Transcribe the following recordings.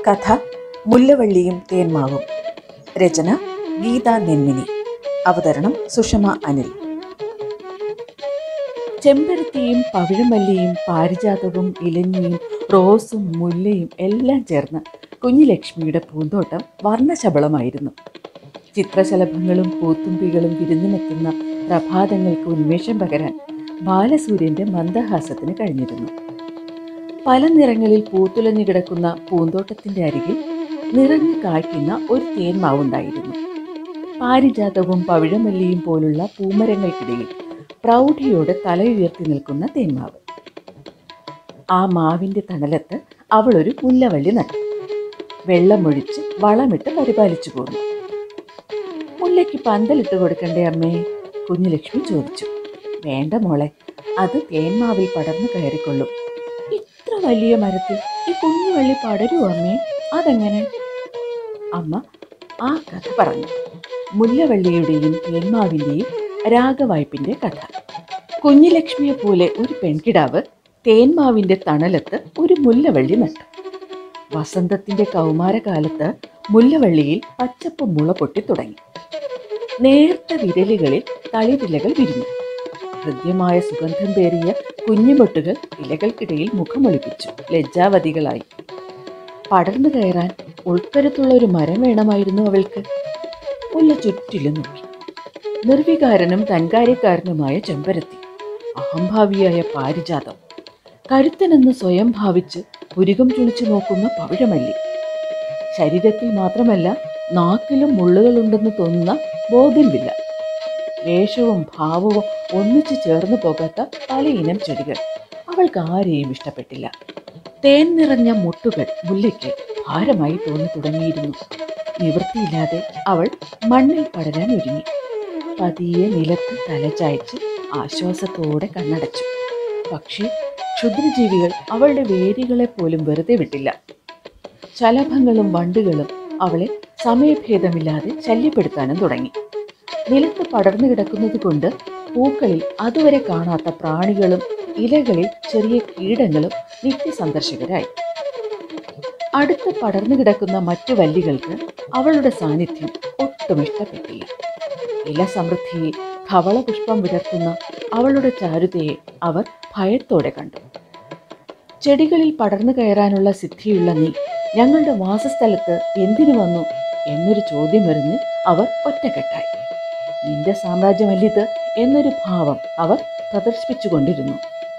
കഥ മുല്ലവള്ളിയും തേന്മാവും രചന ഗീത നെന്മിനി അവതരണം സുഷമ അനിൽ ചെമ്പരത്തിയും പവിഴമല്ലിയും പാരിജാതവും ഇലഞ്ഞിയും റോസും മുല്ലയും എല്ലാം ചേർന്ന് കുഞ്ഞിലക്ഷ്മിയുടെ പൂന്തോട്ടം വർണ്ണശബളമായിരുന്നു ചിത്രശലഭങ്ങളും പൂത്തുമ്പികളും വിരുന്നിനെത്തുന്ന പ്രഭാതങ്ങൾക്ക് ഉന്മേഷം പകരാൻ ബാലസൂര്യന്റെ മന്ദഹാസത്തിന് കഴിഞ്ഞിരുന്നു പല നിറങ്ങളിൽ പൂത്തുലഞ്ഞു കിടക്കുന്ന പൂന്തോട്ടത്തിന്റെ അരികിൽ നിറഞ്ഞു കായ്ക്കുന്ന ഒരു തേന്മാവുണ്ടായിരുന്നു പാരിജാതവും പവിഴമല്ലിയും പോലുള്ള പൂമരങ്ങൾക്കിടയിൽ പ്രൗഢിയോടെ തല ഉയർത്തി നിൽക്കുന്ന തേന്മാവ് ആ മാവിന്റെ തണലത്ത് അവൾ ഒരു മുല്ലവള്ളി നട്ടു വെള്ളമൊഴിച്ച് വളമിട്ട് പരിപാലിച്ചു പോന്നു മുല്ലയ്ക്ക് പന്തലിട്ട് കൊടുക്കണ്ടേ അമ്മേ കുഞ്ഞുലക്ഷ്മി ചോദിച്ചു വേണ്ട മോളെ അത് തേന്മാവിൽ പടർന്നു കയറിക്കൊള്ളും ഇത്ര വലിയ മരത്തിൽ ഈ കുഞ്ഞുവള്ളി പടരുമോ അമ്മേ അതെങ്ങനെ അമ്മ ആ കഥ പറഞ്ഞു മുല്ലവള്ളിയുടെയും തേന്മാവിൻ്റെയും രാഗവായ്പിന്റെ കഥ കുഞ്ഞുലക്ഷ്മിയെ പോലെ ഒരു പെൺകിടാവ് തേന്മാവിന്റെ തണലത്ത് ഒരു മുല്ലവള്ളി നട്ടു വസന്തത്തിന്റെ കൗമാരകാലത്ത് മുല്ലവള്ളിയിൽ പച്ചപ്പ് മുള പൊട്ടി തുടങ്ങി നേർത്ത വിരലുകളിൽ തളിരിലകൾ വിരിഞ്ഞു ഹൃദ്യമായ സുഗന്ധം പേറിയ കുഞ്ഞുമൊട്ടുകൾ ഇലകൾക്കിടയിൽ മുഖമൊളിപ്പിച്ചു ലജ്ജാവതികളായി പടർന്നു കയറാൻ ഉൾക്കരുത്തുള്ള ഒരു മരം വേണമായിരുന്നു അവൾക്ക് മുല്ല ചുറ്റിലും നോക്കി നിർവികാരനും തൻകാര്യക്കാരനുമായ ചെമ്പരത്തി അഹംഭാവിയായ പാരിജാതം കരുത്തനെന്ന് സ്വയം ഭാവിച്ച് പുരികം ചുളിച്ചു നോക്കുന്ന പവിഴമല്ലി ശരീരത്തിൽ മാത്രമല്ല നാക്കിലും മുള്ളുകളുണ്ടെന്ന് തോന്നുന്ന ബോധ്യമില്ല വേഷവും ഭാവവും ഒന്നിച്ചു ചേർന്നു പോകാത്ത പലയിനം ചെടികൾ അവൾക്ക് ആരെയും ഇഷ്ടപ്പെട്ടില്ല തേൻ നിറഞ്ഞ മുട്ടുകൾ മുല്ലയ്ക്ക് ഭാരമായി തോന്നി തുടങ്ങിയിരുന്നു നിവൃത്തിയില്ലാതെ അവൾ മണ്ണിൽ പടരാൻ ഒരുങ്ങി പതിയെ നിലത്ത് തലചായ്ച്ച് ആശ്വാസത്തോടെ കണ്ണടച്ചു പക്ഷേ ക്ഷുദ്രജീവികൾ അവളുടെ വേരുകളെ പോലും വെറുതെ വിട്ടില്ല ശലഭങ്ങളും വണ്ടുകളും അവളെ സമയഭേദമില്ലാതെ ശല്യപ്പെടുത്താനും തുടങ്ങി നിലത്ത് പടർന്നു കിടക്കുന്നത് കൊണ്ട് പൂക്കളിൽ അതുവരെ കാണാത്ത പ്രാണികളും ഇലകളിൽ ചെറിയ കീടങ്ങളും നിത്യസന്ദർശകരായി അടുത്ത് പടർന്നു കിടക്കുന്ന മറ്റു വല്ലികൾക്ക് അവളുടെ സാന്നിധ്യം ഒട്ടും ഇഷ്ടപ്പെട്ടില്ല ഇല സമൃദ്ധിയിൽ ധവളപുഷ്പം വിടർത്തുന്ന അവളുടെ ചാരുതയെ അവർ ഭയത്തോടെ കണ്ടു ചെടികളിൽ പടർന്നു കയറാനുള്ള സിദ്ധിയുള്ള നീ ഞങ്ങളുടെ വാസസ്ഥലത്ത് എന്തിനു വന്നു എന്നൊരു ചോദ്യം എറിഞ്ഞ് അവർ ഒറ്റക്കെട്ടായി നിന്റെ സാമ്രാജ്യമല്ലിത് എന്നൊരു ഭാവം അവർ പ്രദർശിപ്പിച്ചുകൊണ്ടിരുന്നു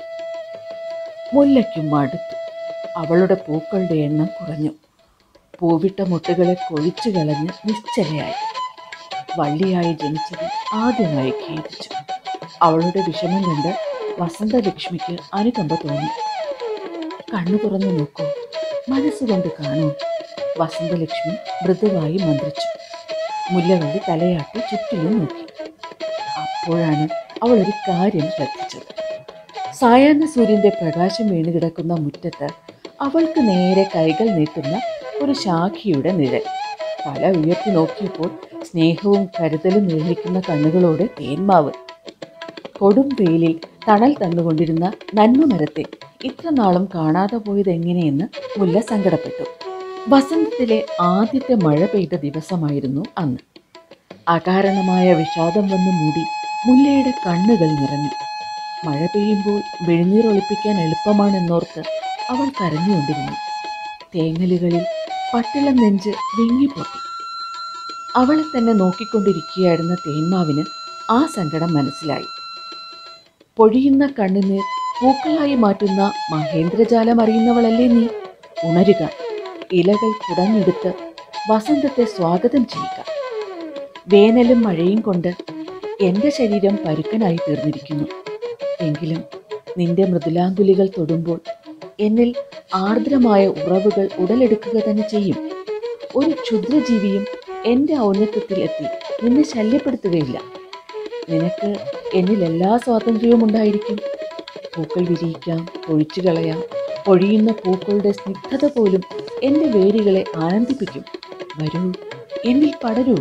മുല്ലയ്ക്കും മടുത്തു അവളുടെ പൂക്കളുടെ എണ്ണം കുറഞ്ഞു പൂവിട്ട മുട്ടുകളെ കൊഴിച്ചു കളഞ്ഞ് നിശ്ചലയായി വള്ളിയായി ജനിച്ചത് ആദ്യമായി ഖേദിച്ചു അവളുടെ വിഷമം കണ്ട് വസന്തലക്ഷ്മിക്ക് അനുകമ്പ തോന്നി കണ്ണു തുറന്നു നോക്കൂ മനസ്സുകൊണ്ട് കാണൂ വസന്തലക്ഷ്മി മൃദുവായി മന്ത്രിച്ചു മുല്ലവള്ളി തലയാട്ടി ചുറ്റിലും നോക്കി അപ്പോഴാണ് അവൾ ഒരു കാര്യം ശ്രദ്ധിച്ചത് സായാഹ്ന സൂര്യന്റെ പ്രകാശം വീണ് കിടക്കുന്ന മുറ്റത്ത് അവൾക്ക് നേരെ കൈകൾ നീട്ടുന്ന ഒരു ശാഖയുടെ നിഴൽ തല ഉയർത്തി നോക്കിയപ്പോൾ സ്നേഹവും കരുതലും നിർമ്മിക്കുന്ന കണ്ണുകളോടെ തേന്മാവ് കൊടും വെയിലിൽ തണൽ തന്നുകൊണ്ടിരുന്ന നന്മ മരത്തെ ഇത്ര നാളും കാണാതെ പോയത് എങ്ങനെയെന്ന് മുല്ല സങ്കടപ്പെട്ടു വസന്തത്തിലെ ആദ്യത്തെ മഴ പെയ്ത ദിവസമായിരുന്നു അന്ന് അകാരണമായ വിഷാദം വന്ന് മൂടി മുല്ലയുടെ കണ്ണുകൾ നിറഞ്ഞു മഴ പെയ്യുമ്പോൾ വെളിനീർ ഒളിപ്പിക്കാൻ എളുപ്പമാണെന്നോർത്ത് അവൾ കരഞ്ഞുകൊണ്ടിരുന്നു തേങ്ങലുകളിൽ പട്ടിളം നെഞ്ച് വിങ്ങിപ്പൊട്ടി അവളെ തന്നെ നോക്കിക്കൊണ്ടിരിക്കുകയായിരുന്ന തേന്മാവിന് ആ സങ്കടം മനസ്സിലായി പൊഴിയുന്ന കണ്ണുനീർ പൂക്കളായി മാറ്റുന്ന മഹേന്ദ്രജാലം അറിയുന്നവളല്ലേ നീ ഉണരുക ഇലകൾ കുടഞ്ഞെടുത്ത് വസന്തത്തെ സ്വാഗതം ചെയ്യുക വേനലും മഴയും കൊണ്ട് എൻ്റെ ശരീരം പരുക്കനായി തീർന്നിരിക്കുന്നു എങ്കിലും നിന്റെ മൃദുലാങ്കുലികൾ തൊടുമ്പോൾ എന്നിൽ ആർദ്രമായ ഉറവുകൾ ഉടലെടുക്കുക തന്നെ ചെയ്യും ഒരു ക്ഷുദ്രജീവിയും എൻ്റെ ഔന്നത്യത്തിൽ എത്തി നിന്നെ ശല്യപ്പെടുത്തുകയില്ല നിനക്ക് എന്നിൽ എല്ലാ സ്വാതന്ത്ര്യവും ഉണ്ടായിരിക്കും പൂക്കൾ വിരിയിക്കാം പൊഴിച്ചു കളയാം പൊഴിയുന്ന പൂക്കളുടെ സ്നിഗ്ധത പോലും എൻ്റെ വേരുകളെ ആനന്ദിപ്പിക്കും വരൂ എന്നിൽ പടരൂ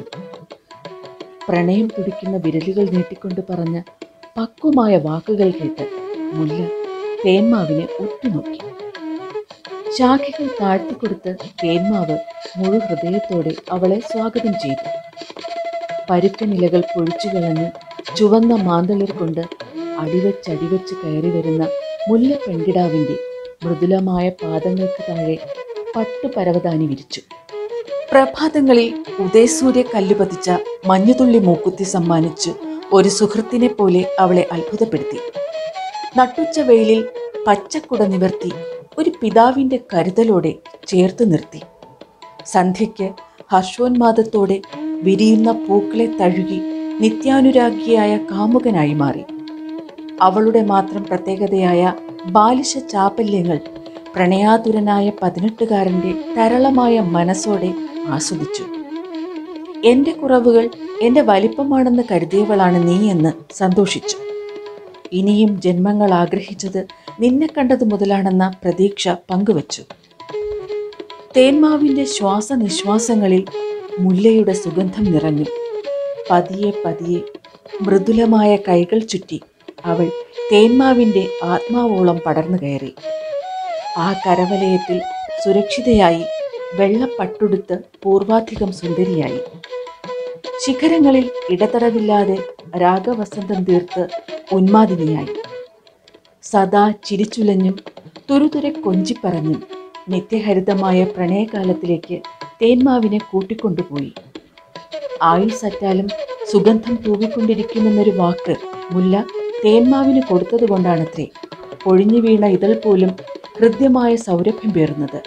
പ്രണയം തുടിക്കുന്ന വിരലുകൾ നീട്ടിക്കൊണ്ട് പറഞ്ഞ പക്വമായ വാക്കുകൾ കേട്ട് മുല്ല തേന്മാവിനെ ഉറ്റുനോക്കി ശാഖകൾ താഴ്ത്തിക്കൊടുത്ത് തേന്മാവ് മുഴു ഹൃദയത്തോടെ അവളെ സ്വാഗതം ചെയ്തു പരുക്കനിലകൾ പൊഴിച്ചു കളഞ്ഞ് ചുവന്ന മാന്തളിർ കൊണ്ട് അടിവച്ചടിവച്ച് കയറി വരുന്ന മുല്ല പെൺകിടാവിൻ്റെ മൃദുലമായ പാദങ്ങൾക്ക് താഴെ പട്ടു പരവതാനി വിരിച്ചു പ്രഭാതങ്ങളിൽ ഉദയസൂര്യ കല്ല് പതിച്ച മഞ്ഞുതുള്ളി മൂക്കുത്തി സമ്മാനിച്ച് ഒരു സുഹൃത്തിനെ പോലെ അവളെ അത്ഭുതപ്പെടുത്തി നട്ടുച്ച വെയിലിൽ പച്ചക്കുട നിവർത്തി ഒരു പിതാവിൻ്റെ കരുതലോടെ ചേർത്ത് നിർത്തി സന്ധ്യയ്ക്ക് ഹർഷോന്മാദത്തോടെ വിരിയുന്ന പൂക്കളെ തഴുകി നിത്യാനുരാഗിയായ കാമുകനായി മാറി അവളുടെ മാത്രം പ്രത്യേകതയായ ബാലിശ ചാപല്യങ്ങൾ പ്രണയാതുരനായ പതിനെട്ടുകാരൻ്റെ തരളമായ മനസ്സോടെ ആസ്വദിച്ചു എന്റെ കുറവുകൾ എന്റെ വലിപ്പമാണെന്ന് കരുതിയവളാണ് നീ എന്ന് സന്തോഷിച്ചു ഇനിയും ജന്മങ്ങൾ ആഗ്രഹിച്ചത് നിന്നെ കണ്ടത് മുതലാണെന്ന പ്രതീക്ഷ പങ്കുവച്ചു തേന്മാവിൻ്റെ ശ്വാസനിശ്വാസങ്ങളിൽ മുല്ലയുടെ സുഗന്ധം നിറഞ്ഞു പതിയെ പതിയെ മൃദുലമായ കൈകൾ ചുറ്റി അവൾ തേന്മാവിൻ്റെ ആത്മാവോളം പടർന്നു കയറി ആ കരവലയത്തിൽ സുരക്ഷിതയായി വെള്ളപ്പട്ടുടുത്ത് പൂർവാധികം സുന്ദരിയായി ശിഖരങ്ങളിൽ ഇടതടവില്ലാതെ രാഗവസന്തം തീർത്ത് ഉന്മാദിനിയായി സദാ ചിരിച്ചുലഞ്ഞും തുരുതുരെ കൊഞ്ചിപ്പറഞ്ഞും നിത്യഹരിതമായ പ്രണയകാലത്തിലേക്ക് തേന്മാവിനെ കൂട്ടിക്കൊണ്ടുപോയി ആയുസറ്റാലും സുഗന്ധം തൂവിക്കൊണ്ടിരിക്കുമെന്നൊരു വാക്ക് മുല്ല തേന്മാവിന് കൊടുത്തതുകൊണ്ടാണത്രേ ഒഴിഞ്ഞു വീണ ഇതൾ പോലും ഹൃദ്യമായ സൗരഭ്യം പേറുന്നത്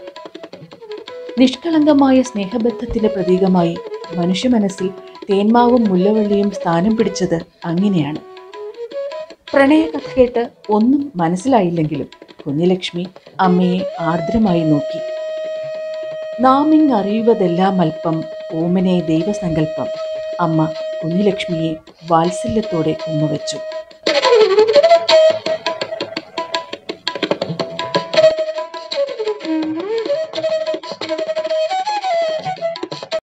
നിഷ്കളങ്കമായ സ്നേഹബന്ധത്തിന്റെ പ്രതീകമായി മനുഷ്യ മനസ്സിൽ തേന്മാവും മുല്ലവള്ളിയും സ്ഥാനം പിടിച്ചത് അങ്ങനെയാണ് പ്രണയകഥ കേട്ട് ഒന്നും മനസ്സിലായില്ലെങ്കിലും കുഞ്ഞലക്ഷ്മി അമ്മയെ ആർദ്രമായി നോക്കി നാമിങ് അറിയുവതെല്ലാം അല്പം ഓമനെ ദൈവസങ്കല്പം അമ്മ കുഞ്ഞുലക്ഷ്മിയെ വാത്സല്യത്തോടെ ഉമ്മവച്ചു